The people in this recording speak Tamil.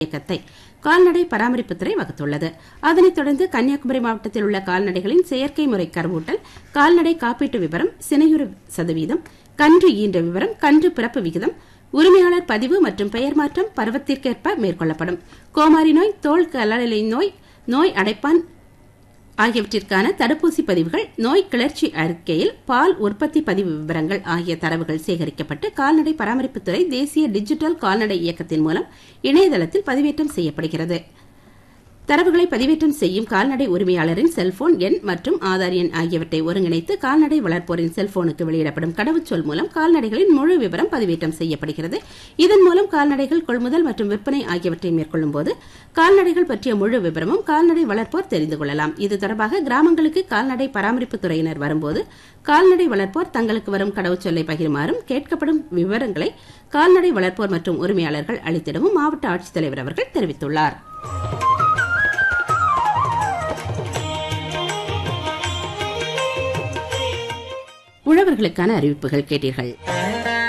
இயக்கத்தை கால்நடை பராமரிப்புத்துறை வகுத்துள்ளது அதனைத் தொடர்ந்து கன்னியாகுமரி மாவட்டத்தில் உள்ள கால்நடைகளின் செயற்கை முறை கருவூட்டல் கால்நடை காப்பீட்டு விவரம் சினையுறு சதவீதம் கன்று ஈன்ற விவரம் கன்று பிறப்பு விகிதம் உரிமையாளர் பதிவு மற்றும் பெயர் மாற்றம் பருவத்திற்கேற்ப மேற்கொள்ளப்படும் கோமாரி நோய் தோல் கல்லலை நோய் நோய் அடைப்பான் ஆகியவற்றிற்கான தடுப்பூசி பதிவுகள் நோய் கிளர்ச்சி அறிக்கையில் பால் உற்பத்தி பதிவு விவரங்கள் ஆகிய தரவுகள் சேகரிக்கப்பட்டு கால்நடை பராமரிப்புத்துறை தேசிய டிஜிட்டல் கால்நடை இயக்கத்தின் மூலம் இணையதளத்தில் பதிவேற்றம் செய்யப்படுகிறது தரவுகளை பதிவேற்றம் செய்யும் கால்நடை உரிமையாளரின் செல்போன் எண் மற்றும் ஆதார் எண் ஆகியவற்றை ஒருங்கிணைத்து கால்நடை வளர்ப்போரின் செல்போனுக்கு வெளியிடப்படும் கடவுச்சொல் மூலம் கால்நடைகளின் முழு விவரம் பதிவேற்றம் செய்யப்படுகிறது இதன் மூலம் கால்நடைகள் கொள்முதல் மற்றும் விற்பனை ஆகியவற்றை மேற்கொள்ளும் போது கால்நடைகள் பற்றிய முழு விவரமும் கால்நடை வளர்ப்போர் தெரிந்து கொள்ளலாம் இது தொடர்பாக கிராமங்களுக்கு கால்நடை பராமரிப்பு துறையினர் வரும்போது கால்நடை வளர்ப்போர் தங்களுக்கு வரும் கடவுச்சொல்லை பகிருமாறும் கேட்கப்படும் விவரங்களை கால்நடை வளர்ப்போர் மற்றும் உரிமையாளர்கள் அளித்திடவும் மாவட்ட ஆட்சித்தலைவர் அவர்கள் தெரிவித்துள்ளார் உழவர்களுக்கான அறிவிப்புகள் கேட்டீர்கள்